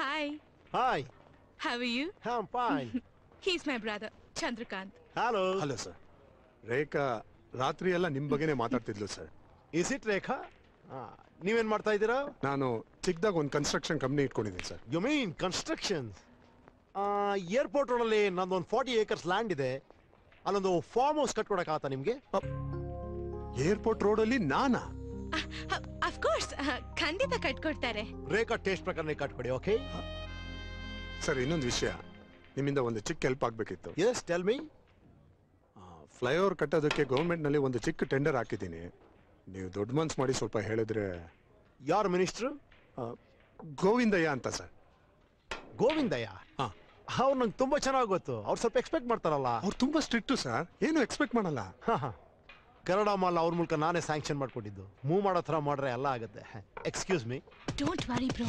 Hi, Hi, how are you? I'm fine. He's my brother, Chandrakant. Hello. Hello sir Rekha ರಾತ್ರಿ ಎಲ್ಲ ನಿಮ್ ಬಗ್ಗೆನೇ ಮಾತಾಡ್ತಿದ್ಲು ಸರ್ Is it ರೇಖಾ ಆ, ನೀವೇನ್ ಮಾಡ್ತಾ ಇದ್ದೀರಾ ನಾನು ಚಿಕ್ಕದಾಗ ಒಂದು ಕನ್ಸ್ಟ್ರಕ್ಷನ್ ಕಂಪ್ನಿ ಇಟ್ಕೊಂಡಿದ್ದೀನಿ sir you mean constructions airport ರೋಡಲ್ಲಿ ನಂದೊಂದು ಫಾರ್ಟಿ ಏಕರ್ಸ್ ಲ್ಯಾಂಡ್ ಇದೆ ಅಲ್ಲೊಂದು ಫಾರ್ಮ್ ಹೌಸ್ ಕಟ್ಕೊಡಕ್ಕಾಗತ್ತಾ ನಿಮ್ಗೆ ಏರ್ಪೋರ್ಟ್ ರೋಡಲ್ಲಿ ನಾನಾ ಅಫ್ ಕೋರ್ಸ್ ಖಂಡಿತ ಕಟ್ಕೊಡ್ತಾರೆ ರೇಖಾ ಟೇಸ್ಟ್ ಪ್ರಕಾರ ಕಟ್ಕೊಡಿ ಓಕೆ ಸರ್ ಇನ್ನೊಂದು ವಿಷಯ ನಿಮ್ಮಿಂದ ಒಂದು ಚಿಕ್ಕ ಹೆಲ್ಪ್ ಆಗ್ಬೇಕಿತ್ತು ಎಸ್ ಟೆಲ್ ಮೀ ಫ್ಲೈಓವರ್ ಕಟ್ಟೋದಕ್ಕೆ ಗೌರ್ಮೆಂಟ್ನಲ್ಲಿ ಒಂದು ಚಿಕ್ಕ ಟೆಂಡರ್ ಹಾಕಿದ್ದೀನಿ ನೀವು ದೊಡ್ಡ ಮನ್ಸು ಮಾಡಿ ಸ್ವಲ್ಪ ಹೇಳಿದ್ರೆ ಯಾರು ಮಿನಿಸ್ಟ್ರು ಆ, ಗೋವಿಂದಯ್ಯ ಅಂತ ಸರ್ ಗೋವಿಂದಯ್ಯ ಹಾ ಅವ್ರು ನಂಗೆ ತುಂಬಾ ಚೆನ್ನಾಗಿ ಗೊತ್ತು ಅವ್ರು ಸ್ವಲ್ಪ ಎಕ್ಸ್ಪೆಕ್ಟ್ ಮಾಡ್ತಾರಲ್ಲ ಅವ್ರು ತುಂಬಾ ಸ್ಟ್ರಿಕ್ಟು ಸರ್ ಏನು ಎಕ್ಸ್ಪೆಕ್ಟ್ ಮಾಡಲ್ಲ ಹಾ, ಹಾ. ಕನ್ನಡ ಮಾಲ್ ಅವ್ರ ಮೂಲಕ ನಾನೇ ಸ್ಯಾಂಕ್ಷನ್ ಮಾಡ್ಕೊಟ್ಟಿದ್ದು ಮೂವ್ ಮಾಡೋ ಥರ ಮಾಡ್ರೆ ಎಲ್ಲ ಆಗುತ್ತೆ excuse me don't worry bro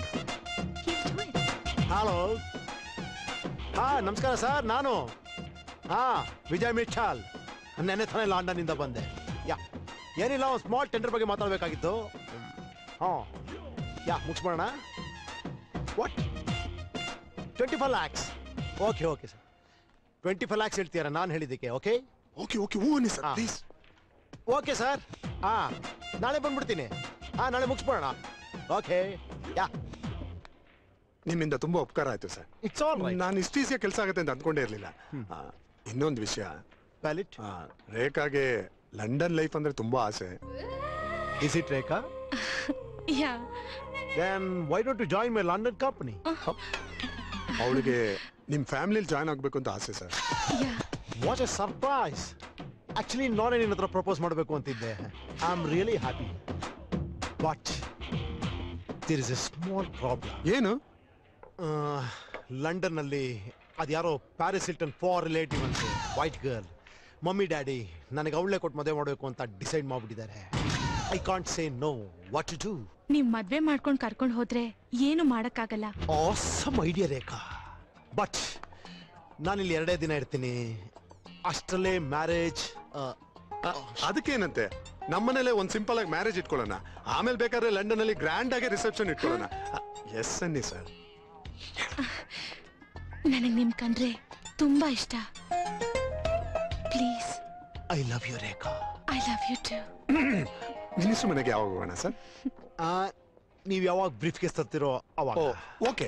hello ಹಾ ನಮಸ್ಕಾರ ಸರ್ ನಾನು ಹಾ ವಿಜಯ್ ಮಿಠಾಲ್ ನೆನ್ನೆ ತಾನೇ ಲಂಡನ್ ಇಂದ ಬಂದೆ ಯಾ ಏನಿಲ್ಲ ಒಂದು ಸ್ಮಾಲ್ ಟೆಂಡರ್ ಬಗ್ಗೆ ಮಾತಾಡಬೇಕಾಗಿತ್ತು ಹಾ ಯಾ ಮುಗಿಸ್ಬೋಣ what twenty five lakhs okay okay sir twenty five lakhs ಹೇಳ್ತೀರಾ ನಾನು ಹೇಳಿದ್ದಕ್ಕೆ ಓಕೆ ಓಕೆ ಓಕೆ ಹ್ಞೂ ಅನ್ನಿ ಸರ್ ಹಾ. ಪ್ಲೀಸ್ ಓಕೆ ಸರ್ ಹಾ ನಾಳೆ ಬಂದ್ಬಿಡ್ತೀನಿ ಹಾ ನಾಳೆ ಮುಗಿಸ್ಬೋಣ ಓಕೆ ಯಾ ನಿಮ್ಮಿಂದ ತುಂಬಾ ಉಪಕಾರ ಆಯ್ತು ಸರ್ ಇಟ್ಸ್ ಆಲ್ ರೈಟ್ ನಾನು ಇಷ್ಟು ಈಸಿಯಾಗಿ ಕೆಲಸ ಆಗುತ್ತೆ ಅಂತ ಅನ್ಕೊಂಡೇ ಇರಲಿಲ್ಲ ಇನ್ನೊಂದು ವಿಷಯ ವ್ಯಾಲಿಡ್ ಆ, ರೇಖಾಗೆ ಲಂಡನ್ ಲೈಫ್ ಅಂದ್ರೆ ತುಂಬಾ ಆಸೆ is it Rekha yeah Then why don't you join my London company? ಅವಳಿಗೆ ನಿಮ್ ಫ್ಯಾಮಿಲಿಲಿ ಜಾಯ್ನ್ ಆಗ್ಬೇಕು ಅಂತ ಆಸೆ sir yeah What a surprise! Actually ನಾನೇ ನಿನ್ನ ಹತ್ರ ಪ್ರಪೋಸ್ ಮಾಡಬೇಕು ಅಂತಿದ್ದೆ I am really happy but there is a small problem ಏನು ಲಂಡನ್ನಲ್ಲಿ ಅದ್ಯಾರೋ ಪ್ಯಾರಿಸ್ ಹಿಲ್ಟನ್ ಫಾರ್ ರಿಲೇಟಿವ್ ಅಂತೆ ವೈಟ್ ಗರ್ಲ್ ಮಮ್ಮಿ ಡ್ಯಾಡಿ ನನಗೆ ಅವಳೇ ಕೊಟ್ಟು ಮದುವೆ ಮಾಡಬೇಕು ಅಂತ ಡಿಸೈಡ್ ಮಾಡ್ಬಿಟ್ಟಿದ್ದಾರೆ I can't say no what to do ನೀವ್ ಮದ್ವೆ ಮಾಡ್ಕೊಂಡ್ ಕರ್ಕೊಂಡ್ ಹೋದ್ರೆ ಏನು ಮಾಡಕ್ಕಾಗಲ್ಲ ಆಸಮ್ ಐಡಿಯಾ ರೇಖಾ ಬಟ್ ನಾನಿಲ್ಲಿ ಎರಡೇ ದಿನ ಇರ್ತೀನಿ ಅಷ್ಟರಲ್ಲೇ ಮ್ಯಾರೇಜ್ ಅದಕ್ಕೇನಂತೆ ನಮ್ಮನೇಲೆ ಒಂದ್ ಸಿಂಪಲ್ ಆಗಿ ಮ್ಯಾರೇಜ್ ಇಟ್ಕೊಳ್ಳೋಣ ಆಮೇಲೆ ಬೇಕಾದ್ರೆ ಲಂಡನ್ ಅಲ್ಲಿ ಗ್ರ್ಯಾಂಡ್ ಆಗಿ ರಿಸೆಪ್ಷನ್ ಇಟ್ಕೊಳ್ಳೋಣ ಎಸ್ ಅನ್ನಿ ಸರ್ ನನಗ್ ನಿಮ್ ಕಂಡ್ರೆ ತುಂಬಾ ಇಷ್ಟ please I love you Rekha I love you too minister ಮನೆಗೆ ಯಾವಾಗ ಹೋಗೋಣ ಸರ್ ನೀವು ಯಾವಾಗ ಬ್ರೀಫ್ ಕೇಸ್ ತರ್ತಿರೋ ಅವಾಗ okay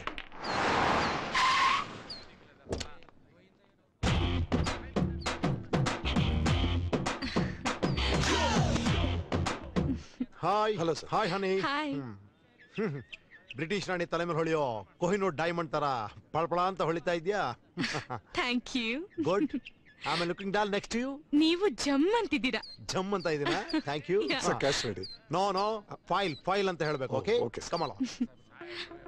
hi Hello, sir. Hi honey hi British ರಾಣಿ ತಲೆ ಮೇಲೆ ಹೊಳೆಯೋ ಕೊಹಿನೂರ್ ಡೈಮಂಡ್ ತರ ಪಳಪಳ ಅಂತ ಹೊಳಿತಾ ಇದ್ಯಾ ಥ್ಯಾಂಕ್ ಯು ಗುಡ್ ಆಮೇಲೆ ಲುಕಿಂಗ್ ಡಾಲ್ ನೆಕ್ಸ್ಟ್ ಯು ನೀವು ಜಮ್ ಅಂತಿದ್ದೀರಾ ಜಮ್ ಅಂತ ಇದೀನ thank you Yeah. Sir cash ready no no file file ಅಂತ ಹೇಳ್ಬೇಕು Oh, ಓಕೆ okay, sir. ಕಮಲ